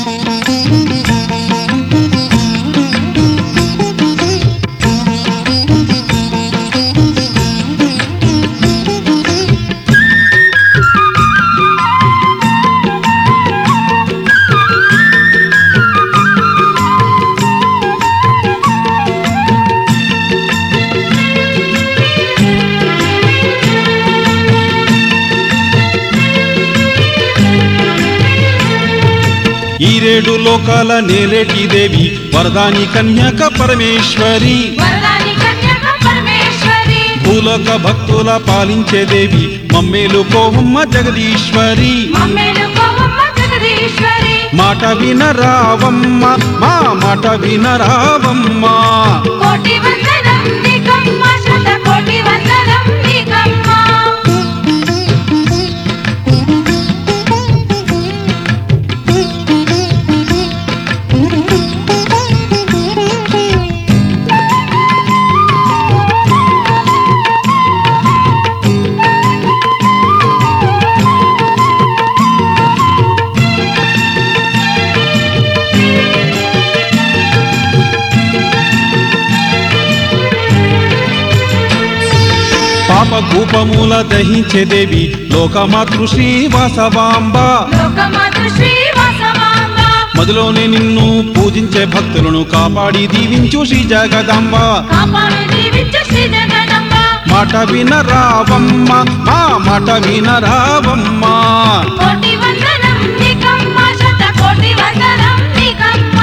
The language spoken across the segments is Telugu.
ఈరేడు లోకాల నేరేటి దేవి వరదాని కన్యక పరమేశ్వరి వరదాని కన్యక పరమేశ్వరి భూలోక భక్తుల పాలించే దేవి మమ్మేలు కోవమ్మ జగదీశ్వరి మమ్మేలు కోవమ్మ జగదీశ్వరి మాట వినరావమ్మ మా మాట వినరావమ్మ కోటి వందనం నీకమ్మ శత కోటి వందనం నీకమ్మ పాప కూపమూల దహించే దేవి లోకమాతృ శ్రీవాసవాంబ లోకమాతృ శ్రీవాసవాంబ మదిలోనే నిన్ను పూజించే భక్తులను కాపాడి దీవించు శ్రీ జగదాంబ కాపాడు దీవించు శ్రీ జగదంబ మాట వినరావమ్మ మా మాట వినరావమ్మ కోటి వందనం నీకమ్మ శత కోటి వందనం నీకమ్మ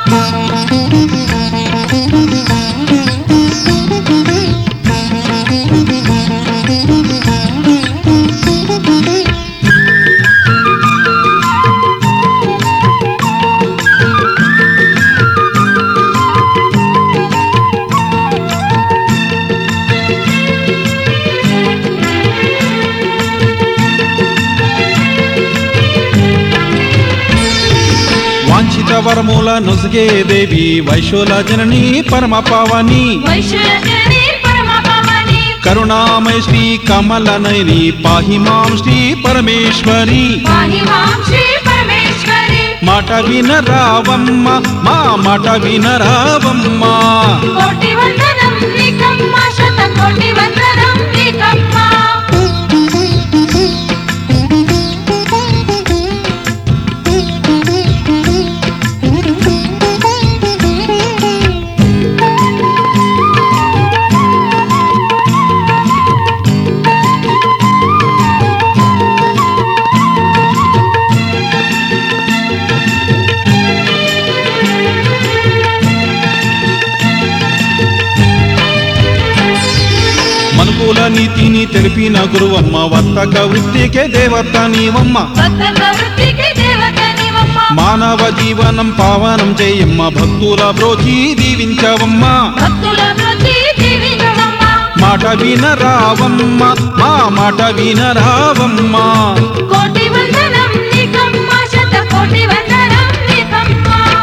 వాంఛిత వరముల నొసగే దేవి వైశోల జనని పరమ పావని వైశ్వరజని పరమ భవాని కరుణామయ శ్రీ కమలనయని పాహి మాం శ్రీ పరమేశ్వరి పాహి మాం శ్రీ పరమేశ్వరి మాట వినరావమ్మ మా మాట వినరావమ్మ కోటి వందనం నీకమ్మ శత కోటి వందనం నీకమ్మ మనుకుల నీతిని తెలిపిన గురువమ్మ వర్తక వృత్తికే దేవత నీవమ్మ భక్త వృత్తికి దేవత నీవమ్మ మానవ జీవనం పావనం చేయమ్మ భక్తుల బ్రోచి దీవించవమ్మ భక్తుల వృత్తి దీవించవమ్మ మాట వినరావమ్మ మా మాట వినరావమ్మ కోటి వందనం నీకమ్మ శత కోటి వందనం నీకమ్మ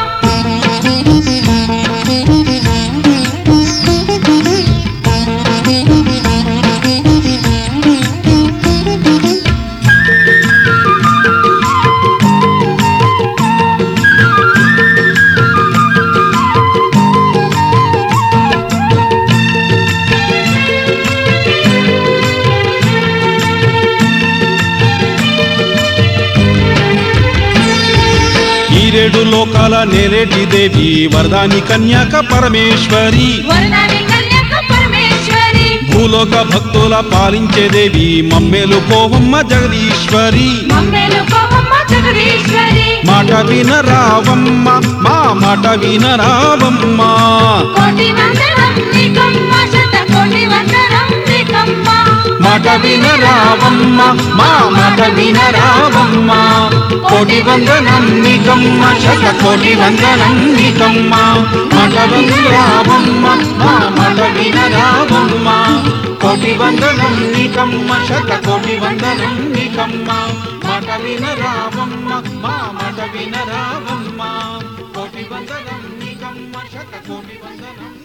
ఈరేడు లోకాల నేరేటి దేవి వరదాని కన్యాక పరమేశ్వరి వరదాని కన్యక పరమేశ్వరి భూలోక భక్తుల పాలించే దేవి మమ్మేలు కోవమ్మ జగదీశ్వరి మమ్మేలు కోవమ్మ జగదీశ్వరి మాట వినరావమ్మ మా మాట వినరావమ్మ కోటి వందనం నీకమ్మ శత కోటి వందనం నీకమ్మ మాట వినరావమ్మ మా మాట వినరావమ్మ కోటి వందనం నీకమ్మ శత కోటి వందనం నీకమ్మ మాట వినరావమ్మ మా మాట వినరావమ్మ కోటి వందనం నీకమ్మ శత కోటి వందనం నీకమ్మ మాట వినరావమ్మ మా మాట వినరావమ్మ కోటి వందనం నీకమ్మ శత కోటి వందనం